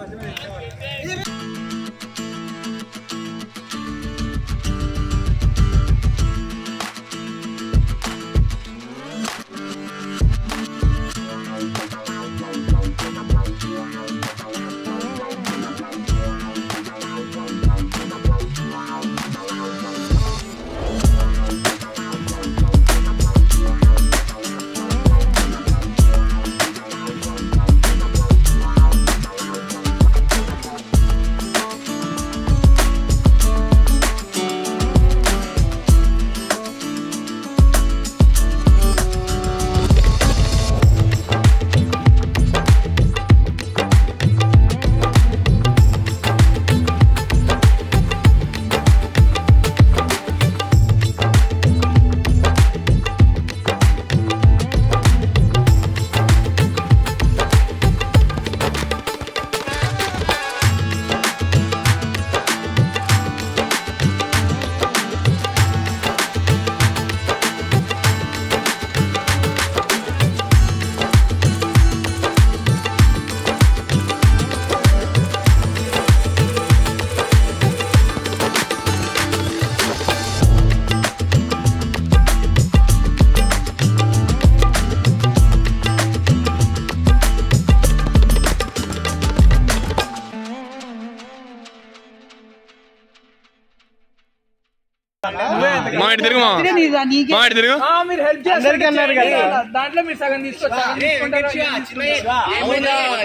మా ఇటు తిరుగు మా మా ఇటు తిరుగు ఆ, మీరు హెల్ప్ చేస్తారు అన్నారు కదా దాంట్లో మీరు సగం తీసుకోవచ్చు సగం తీసుకుంటారు, సగం తీసుకుంటారు.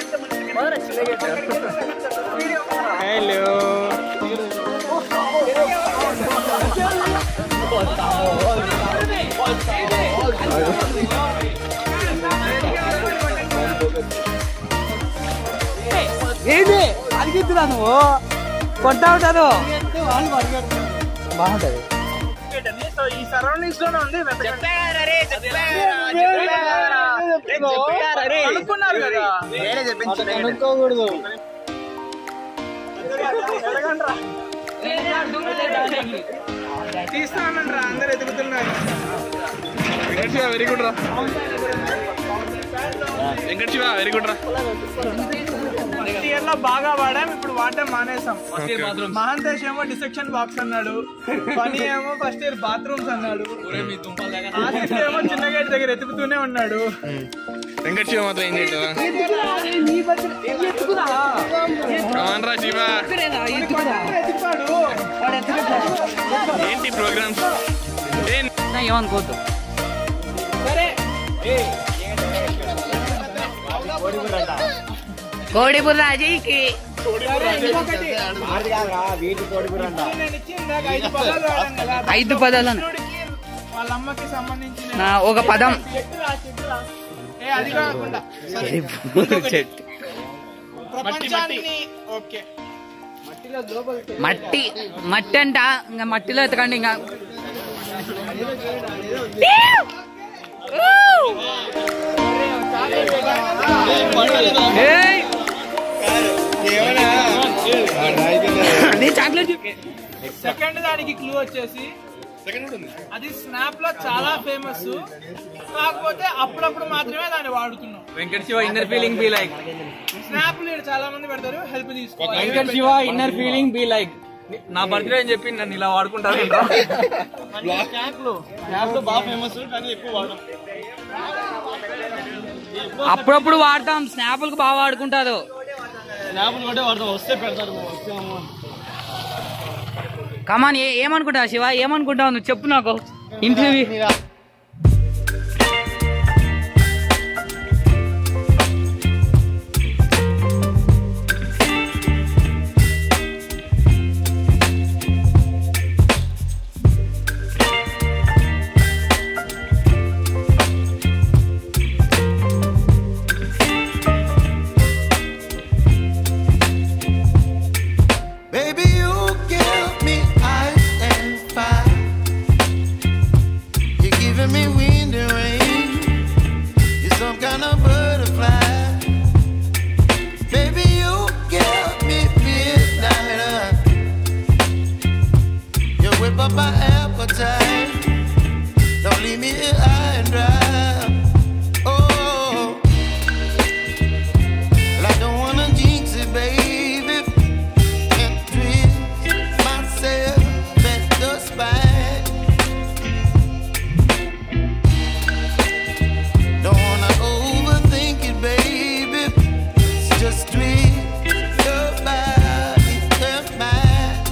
హలో ఏంటి అడిగిద్దురా నువ్వు కొట్టా ఉంటారు బాగుంటది సో ఈ సరౌండింగ్స్ లోనే ఉంది అనుకున్నారు కదా అనుకోకూడదు తీస్తానంటారా అందరు ఎదుగుతున్నారు వెంకట శివ వెరీ గుడ్ రా వెంకట శివ వెరీ గుడ్ రా ఫస్ట్ ఇయర్ లో బాగా వాడాం ఇప్పుడు వాడటం మానేసాం మహాంతేష్ ఏమో డిసెక్షన్ బాక్స్ అన్నాడు పని ఏమో ఫస్ట్ ఇయర్ బాత్రూమ్స్ అన్నాడు ఆశిష్ ఏమో చిన్న గేట్ దగ్గర ఎతుకుతూనే ఉన్నాడు వెంకట శివ మాత్రం ఏం చేయట్లేదా కమాన్ రా శివ ఎత్తుకుతాడు ఏంటి ప్రోగ్రామ్స్ ఏం ఏమనుకోవద్దు కోడి బుర్రాజీకి నేను ఇచ్చి ఇందాక ఐదు పదాలు వాడాను కదా ఐదు పదాలను కృష్ణుడికి వాళ్ళ అమ్మకి సంబంధించిన నా ఒక పదం చెట్టురా చెట్టురా ఏ అది కాకుండా చెట్టు ప్రపంచాన్ని ఓకే మట్టి మట్టి అంట ఇంకా మట్టిలో ఎతకండి ఇంకా ఏయ్! అదే చాక్లెట్ సెకండ్ దానికి క్లూ వచ్చేసి అది స్నాప్ లో చాలా ఫేమస్ కాకపోతే అప్పుడప్పుడు మాత్రమే దాన్ని వాడుతున్నాం Venkata Shiva inner feeling be like snap lead చాలా మంది పెడతారు హెల్ప్ తీసుకోవాలి Venkata Shiva inner feeling be like నా బర్త్డే అని చెప్పి నన్ను ఇలా వాడుకుంటారు అప్పుడప్పుడు వాడతాం స్నాపులకు బాగా వాడుకుంటారు కమాన్ ఏమనుకుంటావు శివ ఏమనుకుంటావు నువ్వు చెప్పు నాకు interview Baby, you give me ice and fire. You give the street. Your body and mine.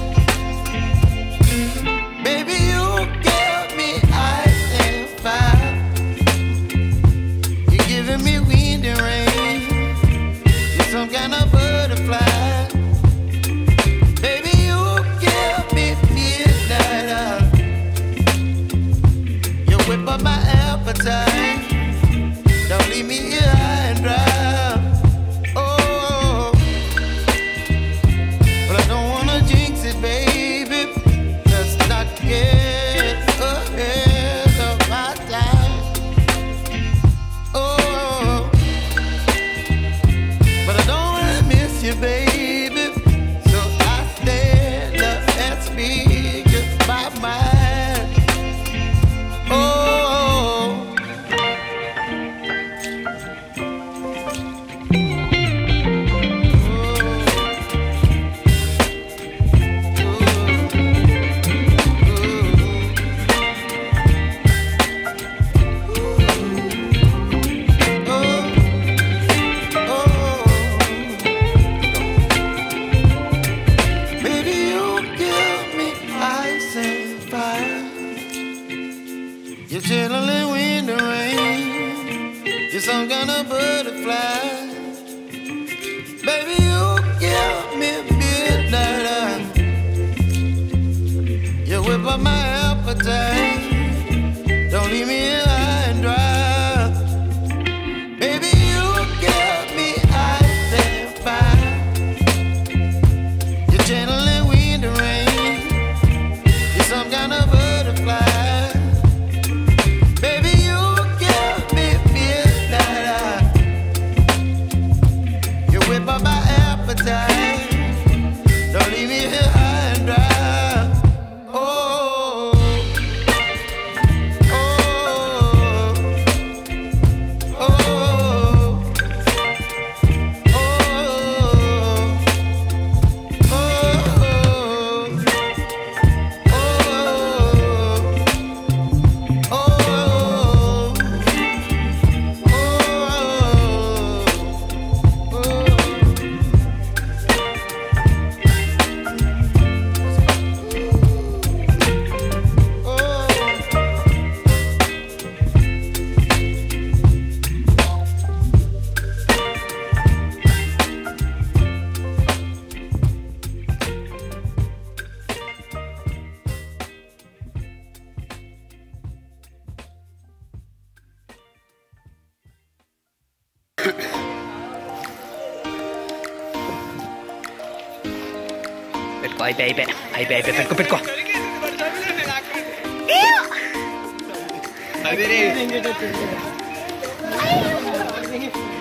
Baby, you give me ice and fire. You're giving me wind and rain. You're some kind of butterfly. Baby, you give me midnight oil. You whip up my appetite. Don't leave me here high and dry. Oh, but I don't wanna jinx it, baby. Let's not get ahead of my time. Oh, but I don't wanna miss you, baby. So I stand up and speak just my mind. Oh. Baby, you give me ice and fire. You're chilling wind and rain. You're some kind of butterfly. Baby, you give me midnight oil. You whip up my appetite. Don't leave me here high and dry. Baby, you give me ice and fire. You're channeling wind and rain. You're some kind of butterfly. Baby, you give me midnight oil. You whip up my appetite. Don't leave me here high and dry. Oh, oh, oh, పెట్టుకో అయిపోయి అయిపోయి అయిపోయి అయిపోయి పెట్టుకో పెట్టుకో అది రే